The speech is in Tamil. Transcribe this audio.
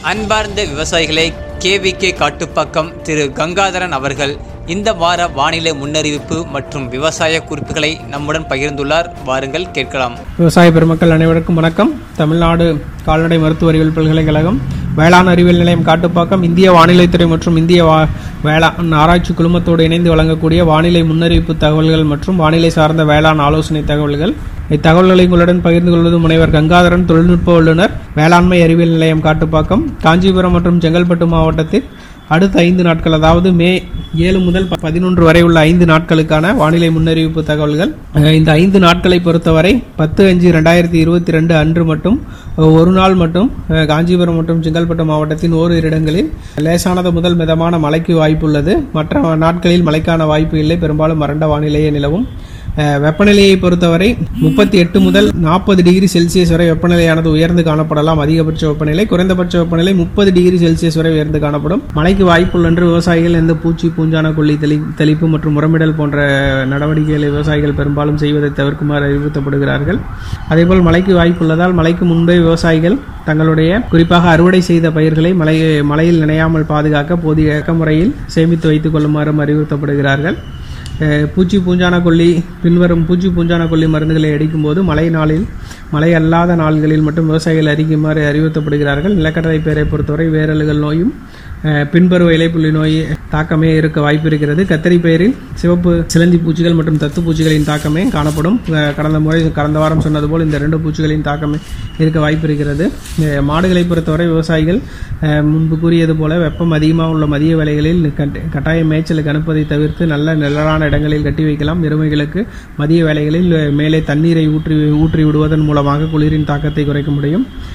அன்பார்ந்த விவசாயிகளே கேவிகே காட்டுப்பாக்கம் திரு கங்காதரன் அவர்கள் இந்த வார வானிலை முன்னறிவிப்பு மற்றும் விவசாய குறிப்புகளை நம்முடன் பகிர்ந்துள்ளார் வாருங்கள் கேட்கலாம் விவசாய பெருமக்கள் அனைவருக்கும் வணக்கம் தமிழ்நாடு கால்நடை மருத்துவ அறிவியல் பல்கலைக்கழகம் வேளாண் அறிவியல் நிலையம் காட்டுப்பாக்கம் இந்திய வானிலைத்துறை மற்றும் இந்திய வா வேளாண் ஆராய்ச்சி குழுமத்தோடு இணைந்து வழங்கக்கூடிய வானிலை முன்னறிவிப்பு தகவல்கள் மற்றும் வானிலை சார்ந்த வேளாண் ஆலோசனை தகவல்கள் இத்தகவல்களை உங்களுடன் பகிர்ந்து கொள்வது முனைவர் கங்காதரன் தொழில்நுட்ப வல்லுநர் வேளாண்மை அறிவியல் நிலையம் காட்டுப்பாக்கம் காஞ்சிபுரம் மற்றும் செங்கல்பட்டு மாவட்டத்தில் அடுத்த ஐந்து நாட்கள் அதாவது மே ஏழு முதல் ப- பதினொன்று வரை உள்ள ஐந்து நாட்களுக்கான வானிலை முன்னறிவிப்பு தகவல்கள் அஹ் இந்த ஐந்து நாட்களை பொறுத்தவரை பத்து அஞ்சு ரெண்டாயிரத்தி இருபத்தி ரெண்டு அன்று மட்டும் அஹ் ஒரு நாள் மட்டும் அஹ் காஞ்சிபுரம் மற்றும் செங்கல்பட்டு மாவட்டத்தின் ஓரிரு இடங்களில் லேசானது முதல் மிதமான மழைக்கு வாய்ப்புள்ளது மற்ற நாட்களில் மழைக்கான வாய்ப்பு இல்லை பெரும்பாலும் வறண்ட வானிலையே நிலவும் அஹ் வெப்பநிலையை பொறுத்தவரை முப்பத்தி எட்டு முதல் நாற்பது டிகிரி செல்சியஸ் வரை வெப்பநிலையானது உயர்ந்து காணப்படலாம் அதிகபட்ச வெப்பநிலை குறைந்தபட்ச வெப்பநிலை முப்பது டிகிரி செல்சியஸ் வரை உயர்ந்து காணப்படும் மழைக்கு வாய்ப்புள்ள என்று விவசாயிகள் எந்த பூச்சி பூஞ்சான கொல்லி தெளி தெளிப்பு மற்றும் உரமிடல் போன்ற நடவடிக்கைகளை விவசாயிகள் பெரும்பாலும் செய்வதை தவிர்க்குமாறு அறிவுறுத்தப்படுகிறார்கள் அதேபோல் மழைக்கு வாய்ப்புள்ளதால் மழைக்கு முன்பே விவசாயிகள் தங்களுடைய குறிப்பாக அறுவடை செய்த பயிர்களை மழை மழையில் நினையாமல் பாதுகாக்க போதிய முறையில் சேமித்து வைத்துக் கொள்ளுமாறும் அறிவுறுத்தப்படுகிறார்கள் அஹ் பூச்சி பூஞ்சான கொல்லி பின்வரும் பூச்சி பூஞ்சான கொல்லி மருந்துகளை அடிக்கும்போது மழை நாளில் மழை அல்லாத நாள்களில் மட்டும் விவசாயிகள் அறிக்குமாறு அறிவுறுத்தப்படுகிறார்கள் நிலக்கடலை பயிரை பொறுத்தவரை வேரலுகள் நோயும் அஹ் பின்பருவ இலைப்புள்ளி நோய் தாக்கமே இருக்க வாய்ப்பு இருக்கிறது கத்தரி பயிரில் சிவப்பு சிலந்தி பூச்சிகள் மற்றும் தத்து பூச்சிகளின் தாக்கமே காணப்படும் அஹ் கடந்த முறை கடந்த வாரம் சொன்னது போல் இந்த ரெண்டு பூச்சிகளின் தாக்கமே இருக்க வாய்ப்பு இருக்கிறது அஹ் மாடுகளை பொறுத்தவரை விவசாயிகள் அஹ் முன்பு கூறியது போல வெப்பம் அதிகமாக உள்ள மதிய வேளைகளில் கட்ட- கட்டாய மேய்ச்சலுக்கு அனுப்பதை தவிர்த்து நல்ல நிழலான இடங்களில் கட்டி வைக்கலாம் எருமைகளுக்கு மதிய வேளைகளில் அஹ், மேலே தண்ணீரை ஊற்றி ஊற்றி விடுவதன் மூலமாக குளிரின் தாக்கத்தை குறைக்க முடியும்